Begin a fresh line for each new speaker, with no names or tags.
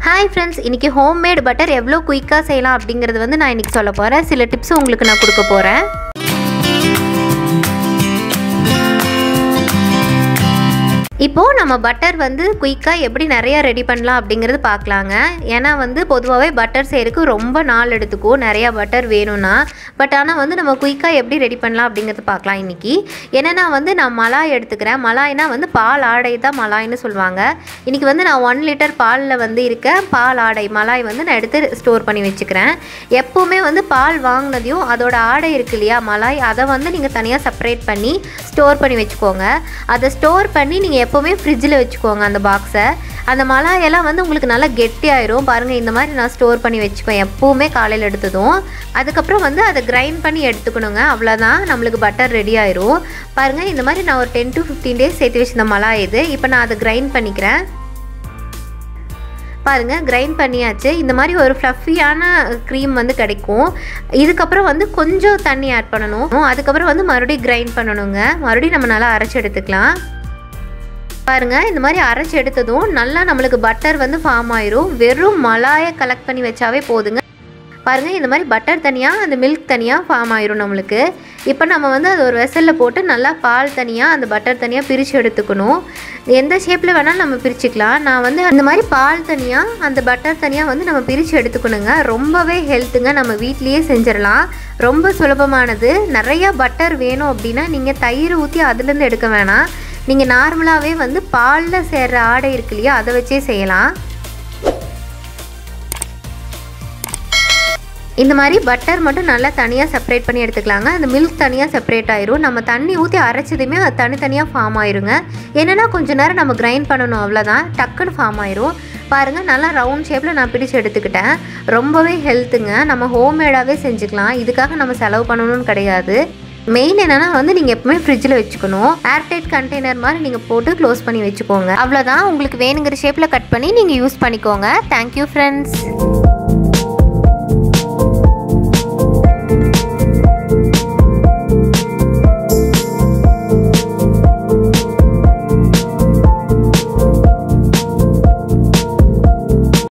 hi friends இன்றைக்கி homemade butter எவ்வளோ குயிக்காக செய்யலாம் அப்படிங்கிறது வந்து நான் இன்றைக்கி சொல்ல போகிறேன் சில டிப்ஸ் உங்களுக்கு நான் கொடுக்க போகிறேன் இப்போது நம்ம பட்டர் வந்து குயிக்காக எப்படி நிறையா ரெடி பண்ணலாம் அப்படிங்கிறது பார்க்கலாங்க ஏன்னா வந்து பொதுவாகவே பட்டர் செய்யறதுக்கு ரொம்ப நாள் எடுத்துக்கும் நிறையா பட்டர் வேணும்னா பட் ஆனால் வந்து நம்ம குயிக்காக எப்படி ரெடி பண்ணலாம் அப்படிங்கிறது பார்க்கலாம் இன்றைக்கி என்னென்னா வந்து நான் மலாய் எடுத்துக்கிறேன் மலாய்னா வந்து பால் ஆடை தான் மலாய்னு சொல்லுவாங்க இன்றைக்கி வந்து நான் ஒன் லிட்டர் பாலில் வந்து இருக்க பால் ஆடை மலாய் வந்து நான் எடுத்து ஸ்டோர் பண்ணி வச்சுக்கிறேன் எப்போவுமே வந்து பால் வாங்கினதையும் அதோட ஆடை இருக்கு இல்லையா மலாய் அதை வந்து நீங்கள் தனியாக செப்பரேட் பண்ணி ஸ்டோர் பண்ணி வச்சுக்கோங்க அதை ஸ்டோர் பண்ணி நீங்கள் எப்போவுமே ஃப்ரிட்ஜில் வச்சுக்கோங்க அந்த பாக்ஸை அந்த மலாயெல்லாம் வந்து உங்களுக்கு நல்லா கெட்டியாயிரும் பாருங்கள் இந்த மாதிரி நான் ஸ்டோர் பண்ணி வச்சுக்குவேன் எப்போவுமே காலையில் எடுத்ததும் அதுக்கப்புறம் வந்து அதை கிரைண்ட் பண்ணி எடுத்துக்கணுங்க அவ்வளோதான் நம்மளுக்கு பட்டர் ரெடி ஆயிரும் பாருங்கள் இந்த மாதிரி நான் ஒரு டென் டு ஃபிஃப்டீன் டேஸ் சேர்த்து வச்சிருந்த மலாய் இது இப்போ நான் அதை கிரைண்ட் பண்ணிக்கிறேன் பாருங்கள் கிரைண்ட் பண்ணியாச்சு இந்த மாதிரி ஒரு ஃப்ளஃபியான க்ரீம் வந்து கிடைக்கும் இதுக்கப்புறம் வந்து கொஞ்சம் தண்ணி ஆட் பண்ணணும் அதுக்கப்புறம் வந்து மறுபடியும் கிரைண்ட் பண்ணணுங்க மறுபடியும் நம்ம நல்லா அரைச்சி எடுத்துக்கலாம் பாருங்கள் இந்த மாதிரி அரைச்சி எடுத்ததும் நல்லா நம்மளுக்கு பட்டர் வந்து ஃபார்ம் ஆயிரும் வெறும் மலாயை கலெக்ட் பண்ணி வச்சாவே போதுங்க பாருங்கள் இந்த மாதிரி பட்டர் தனியாக அந்த மில்க் தனியாக ஃபார்ம் ஆயிரும் நம்மளுக்கு இப்போ நம்ம வந்து அது ஒரு வெசலில் போட்டு நல்லா பால் தனியாக அந்த பட்டர் தனியாக பிரித்து எடுத்துக்கணும் எந்த ஷேப்பில் வேணாலும் நம்ம பிரிச்சுக்கலாம் நான் வந்து அந்த மாதிரி பால் தனியாக அந்த பட்டர் தனியாக வந்து நம்ம பிரித்து எடுத்துக்கணுங்க ரொம்பவே ஹெல்த்துங்க நம்ம வீட்லேயே செஞ்சிடலாம் ரொம்ப சுலபமானது நிறையா பட்டர் வேணும் அப்படின்னா நீங்கள் தயிர் ஊற்றி அதுலேருந்து எடுக்க வேணாம் நீங்கள் நார்மலாகவே வந்து பாலில் சேர்கிற ஆடை இருக்கு இல்லையா அதை வச்சே செய்யலாம் இந்த மாதிரி பட்டர் மட்டும் நல்லா தனியாக செப்பரேட் பண்ணி எடுத்துக்கலாங்க அந்த மில்க் தனியாக செப்பரேட் ஆயிரும் நம்ம தண்ணி ஊற்றி அரைச்சதுமே அது தனித்தனியாக ஃபார்ம் ஆயிருங்க என்னென்னா கொஞ்ச நேரம் நம்ம கிரைண்ட் பண்ணணும் அவ்வளோதான் டக்குன்னு ஃபார்ம் ஆயிரும் பாருங்கள் நல்லா ரவுண்ட் ஷேப்பில் நான் பிடிச்சி எடுத்துக்கிட்டேன் ரொம்பவே ஹெல்த்துங்க நம்ம ஹோம்மேடாகவே செஞ்சுக்கலாம் இதுக்காக நம்ம செலவு பண்ணணும்னு கிடையாது மெயின் என்னன்னா வந்து நீங்கள் எப்பவுமே ஃப்ரிட்ஜில் வச்சுக்கணும் ஏர்டைட் கண்டெய்னர் மாதிரி நீங்கள் போட்டு க்ளோஸ் பண்ணி வச்சுக்கோங்க அவ்வளோதான் உங்களுக்கு வேணுங்கிற ஷேப்பில் கட் பண்ணி நீங்கள் யூஸ் பண்ணிக்கோங்க தேங்க்யூ ஃப்ரெண்ட்ஸ்